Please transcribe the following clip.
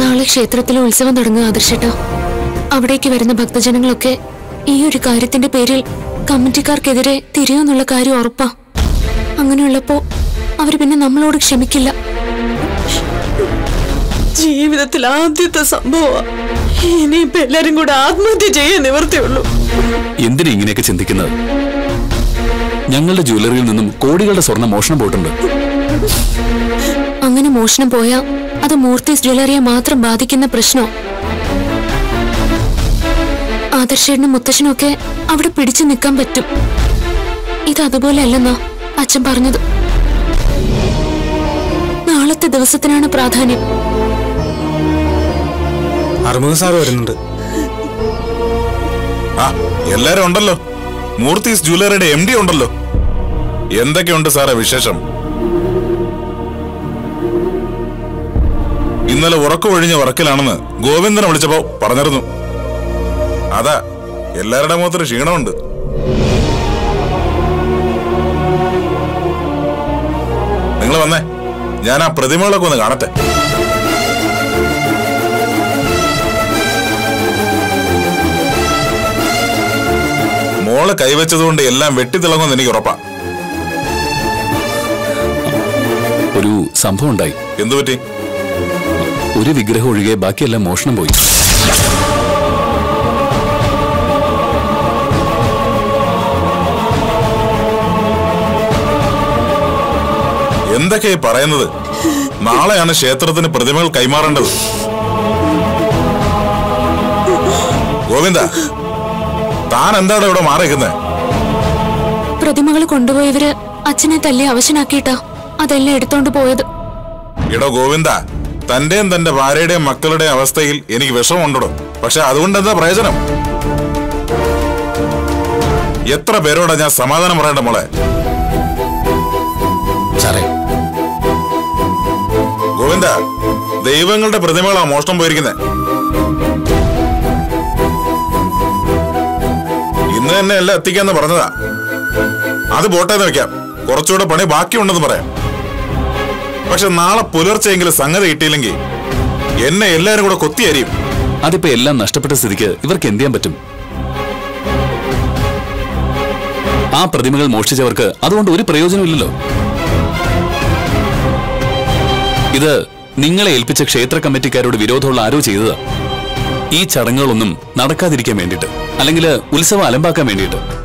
നാളെ ക്ഷേത്രത്തിലെ ഉത്സവം തുടങ്ങുക ആദർശേട്ടാ അവിടേക്ക് വരുന്ന ഭക്തജനങ്ങളൊക്കെ ഈ ഒരു കാര്യത്തിന്റെ പേരിൽ കമ്മിറ്റിക്കാർക്കെതിരെ തിരിയുമെന്നുള്ള കാര്യം ഉറപ്പാ അങ്ങനെയുള്ളപ്പോ അവര് പിന്നെ നമ്മളോട് ക്ഷമിക്കില്ല ജീവിതത്തിൽ ആദ്യത്തെ സംഭവം ഇനിയിപ്പോ എല്ലാരും കൂടെ ആത്മഹത്യ ചെയ്യാൻ നിവർത്തിയുള്ളൂ എന്തിനാ ഇങ്ങനെയൊക്കെ ചിന്തിക്കുന്നത് ഞങ്ങളുടെ ജ്വല്ലറിയിൽ നിന്നും കോടികളുടെ സ്വർണ്ണ മോഷണം പോയിട്ടുണ്ട് അങ്ങനെ മോഷണം പോയാ അത് മൂർത്തീസ് ജ്വല്ലറിയെ മാത്രം ബാധിക്കുന്ന പ്രശ്നോ ആദർശേട്ടനും മുത്തശ്ശനും ഒക്കെ അവിടെ പിടിച്ചു നിൽക്കാൻ പറ്റും ഇത് അതുപോലെ അല്ലെന്നാ അച്ഛൻ പറഞ്ഞത് നാളത്തെ ദിവസത്തിനാണ് പ്രാധാന്യം അറുമുഖ സാറ് വരുന്നുണ്ട് ആ എല്ലാരും ഉണ്ടല്ലോ മൂർത്തീസ് ജ്വല്ലറിയുടെ എം ഡി ഉണ്ടല്ലോ എന്തൊക്കെയുണ്ട് സാറേ വിശേഷം ഇന്നലെ ഉറക്കമൊഴിഞ്ഞ വർക്കിലാണെന്ന് ഗോവിന്ദനെ വിളിച്ചപ്പോ പറഞ്ഞിരുന്നു അതാ എല്ലാവരുടെ മുഖത്തൊരു ക്ഷീണമുണ്ട് നിങ്ങൾ വന്നേ ഞാൻ ആ പ്രതിമകളൊക്കെ ഒന്ന് കാണട്ടെ മോള് കൈവച്ചതുകൊണ്ട് എല്ലാം വെട്ടിത്തിളങ്ങുമെന്ന് എനിക്ക് ഉറപ്പാ ഒരു സംഭവം ഉണ്ടായി എന്തു പറ്റി ഒരു വിഗ്രഹം ഒഴികെ ബാക്കിയെല്ലാം മോഷണം പോയി എന്തൊക്കെയായി പറയുന്നത് നാളെയാണ് ക്ഷേത്രത്തിന് പ്രതിമകൾ കൈമാറേണ്ടത് ഗോവിന്ദ താൻ എന്താണ് ഇവിടെ മാറിയിരിക്കുന്നത് പ്രതിമകൾ കൊണ്ടുപോയവര് അച്ഛനെ തല്ലി അവശനാക്കിയിട്ടാ അതെല്ലാം എടുത്തോണ്ട് പോയത് ഇടോ ഗോവിന്ദ തന്റെയും തന്റെ ഭാര്യയുടെയും മക്കളുടെയും അവസ്ഥയിൽ എനിക്ക് വിഷമമുണ്ടോ പക്ഷെ അതുകൊണ്ട് എന്താ പ്രയോജനം എത്ര പേരോടാ ഞാൻ സമാധാനം പറയണ്ട മോളെ സാറേ ഗോവിന്ദ ദൈവങ്ങളുടെ പ്രതിമകളാ മോഷണം പോയിരിക്കുന്നത് ഇന്ന് തന്നെ എല്ലാം എത്തിക്കാന്ന് പറഞ്ഞതാ അത് പോട്ടേന്ന് വെക്കാം കുറച്ചുകൂടെ പണി ബാക്കിയുണ്ടെന്ന് പറയാം പക്ഷെ നാളെ പുലർച്ചെങ്കിലും സംഗതി കിട്ടിയില്ലെങ്കിൽ എന്നെ എല്ലാരും കൂടെ കൊത്തിയരിയും അതിപ്പോ എല്ലാം നഷ്ടപ്പെട്ട സ്ഥിതിക്ക് ഇവർക്ക് എന്ത് ചെയ്യാൻ പറ്റും ആ പ്രതിമകൾ മോഷ്ടിച്ചവർക്ക് അതുകൊണ്ട് ഒരു പ്രയോജനമില്ലല്ലോ ഇത് നിങ്ങളെ ഏൽപ്പിച്ച ക്ഷേത്ര കമ്മിറ്റിക്കാരോട് വിരോധമുള്ള ആരോ ചെയ്തതാ ഈ ചടങ്ങുകളൊന്നും നടക്കാതിരിക്കാൻ വേണ്ടിയിട്ട് അല്ലെങ്കിൽ ഉത്സവം അലമ്പാക്കാൻ വേണ്ടിയിട്ട്